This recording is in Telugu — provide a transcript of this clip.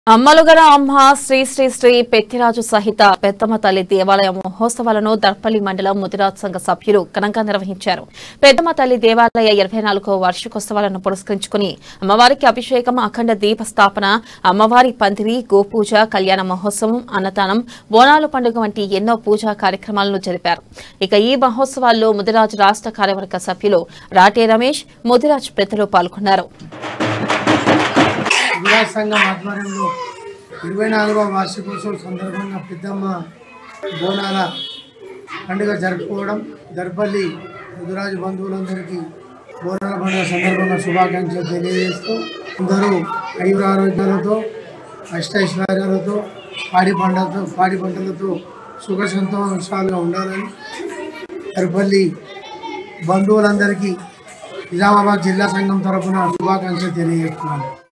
అమ్మలుగల అమ్మ శ్రీ శ్రీ శ్రీ పెత్తిరాజు సహిత పెద్దమ్మ తల్లి దేవాలయ మహోత్సవాలను దర్పల్లి మండలం ముదిరాజ్ సంఘ సభ్యులు ఘనంగా నిర్వహించారు పెద్దమ్మ తల్లి దేవాలయ ఇరవై నాలుగో వార్షికోత్సవాలను పురస్కరించుకుని అమ్మవారికి అభిషేకం అఖండ దీప స్థాపన అమ్మవారి పందిరి గోపూజ కళ్యాణ మహోత్సవం అన్నదానం బోనాలు పండుగ వంటి ఎన్నో పూజా కార్యక్రమాలను జరిపారు ఇక ఈ మహోత్సవాల్లో ముదిరాజ్ రాష్ట్ర కార్యవర్గ సభ్యులు రాటే రమేష్ ముదిరాజ్ పెద్దలు పాల్గొన్నారు విరాట్ సంఘం ఆధ్వర్యంలో ఇరవై నాలుగవ వార్షికోత్సవం సందర్భంగా పెద్దమ్మ బోనాల పండుగ జరుపుకోవడం దర్పల్లి ముదురాజు బంధువులందరికీ బోనాల పండుగ సందర్భంగా శుభాకాంక్షలు తెలియజేస్తూ అందరూ ఐదు ఆరోగ్యాలతో అష్టైశ్వర్యాలతో పాడి పంటలతో పాడి పంటలతో సుఖ సంతోషాలుగా ఉండాలని దర్పల్లి బంధువులందరికీ నిజామాబాద్ జిల్లా సంఘం తరఫున శుభాకాంక్షలు తెలియజేస్తున్నాను